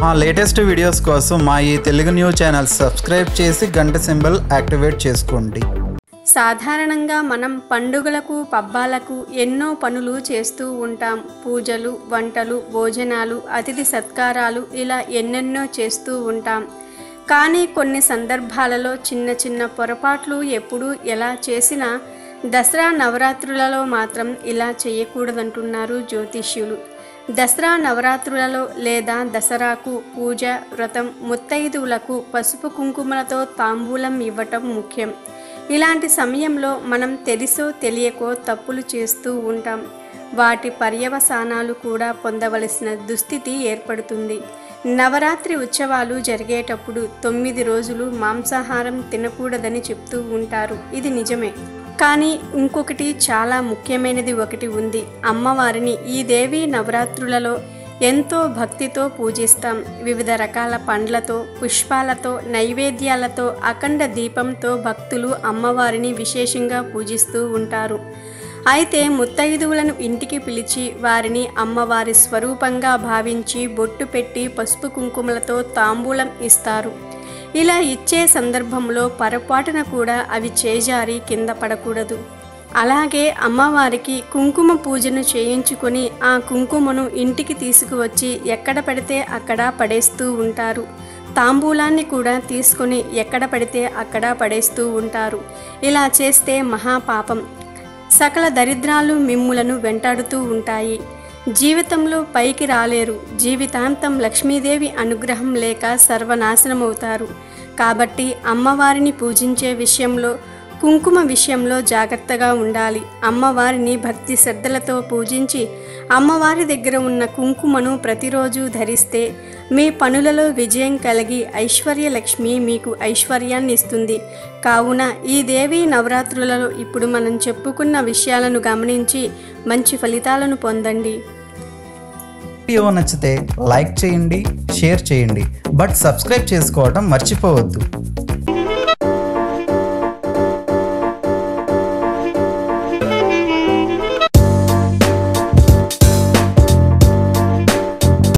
మా latest videos కోసం మా ఈ తెలుగు న్యూస్ ఛానల్ సబ్స్క్రైబ్ చేసి గంట సింబల్ యాక్టివేట్ చేసుకోండి సాధారణంగా మనం పండుగలకు పబ్బాలకు ఎన్నో పనులు చేస్తూ ఉంటాం పూజలు వంటలు భోజనాలు అతిథి సత్కారాలు ఇలా ఎన్నెన్నో చేస్తూ ఉంటాం కానీ కొన్ని సందర్భాలలో చిన్న చిన్న పొరపాట్లు ఎప్పుడు ఎలా చేసినా దసరా నవరాత్రులలో మాత్రం ఇలా చేయకూడదంటున్నారు జ్యోతిష్యులు దసరా నవరాత్రులలో లేదా దసరాకు పూజ వ్రతం ముత్తైదువులకు పసుపు కుంకుమలతో తాంబూలం ఇవ్వటం ముఖ్యం ఇలాంటి సమయంలో మనం తెలిసో తెలియకో తప్పులు చేస్తూ ఉంటాం వాటి పర్యవసానాలు కూడా పొందవలసిన దుస్థితి ఏర్పడుతుంది నవరాత్రి ఉత్సవాలు జరిగేటప్పుడు తొమ్మిది రోజులు మాంసాహారం తినకూడదని చెప్తూ ఉంటారు ఇది నిజమే కానీ ఇంకొకటి చాలా ముఖ్యమైనది ఒకటి ఉంది అమ్మవారిని ఈ దేవి నవరాత్రులలో ఎంతో భక్తితో పూజిస్తాం వివిధ రకాల పండ్లతో పుష్పాలతో నైవేద్యాలతో అఖండ దీపంతో భక్తులు అమ్మవారిని విశేషంగా పూజిస్తూ ఉంటారు అయితే ముత్తైదువులను ఇంటికి పిలిచి వారిని అమ్మవారి స్వరూపంగా భావించి బొట్టు పెట్టి పసుపు కుంకుమలతో తాంబూలం ఇస్తారు ఇలా ఇచ్చే సందర్భంలో పొరపాటున కూడా అవి చేజారి కింద పడకూడదు అలాగే అమ్మవారికి కుంకుమ పూజను చేయించుకొని ఆ కుంకుమను ఇంటికి తీసుకువచ్చి ఎక్కడ పడితే అక్కడ పడేస్తూ ఉంటారు తాంబూలాన్ని కూడా తీసుకొని ఎక్కడ పడితే అక్కడ పడేస్తూ ఉంటారు ఇలా చేస్తే మహాపాపం సకల దరిద్రాలు మిమ్ములను వెంటాడుతూ ఉంటాయి జీవితంలో పైకి రాలేరు జీవితాంతం లక్ష్మీదేవి అనుగ్రహం లేక సర్వనాశనమవుతారు కాబట్టి అమ్మవారిని పూజించే విషయంలో కుంకుమ విషయంలో జాగ్రత్తగా ఉండాలి అమ్మవారిని భక్తి శ్రద్ధలతో పూజించి అమ్మవారి దగ్గర ఉన్న కుంకుమను ప్రతిరోజు ధరిస్తే మీ పనులలో విజయం కలిగి ఐశ్వర్య లక్ష్మి మీకు ఐశ్వర్యాన్ని ఇస్తుంది కావున ఈ దేవి నవరాత్రులలో ఇప్పుడు మనం చెప్పుకున్న విషయాలను గమనించి మంచి ఫలితాలను పొందండి వీడియో నచ్చితే లైక్ చేయండి షేర్ చేయండి బట్ సబ్స్క్రైబ్ చేసుకోవడం మర్చిపోవద్దు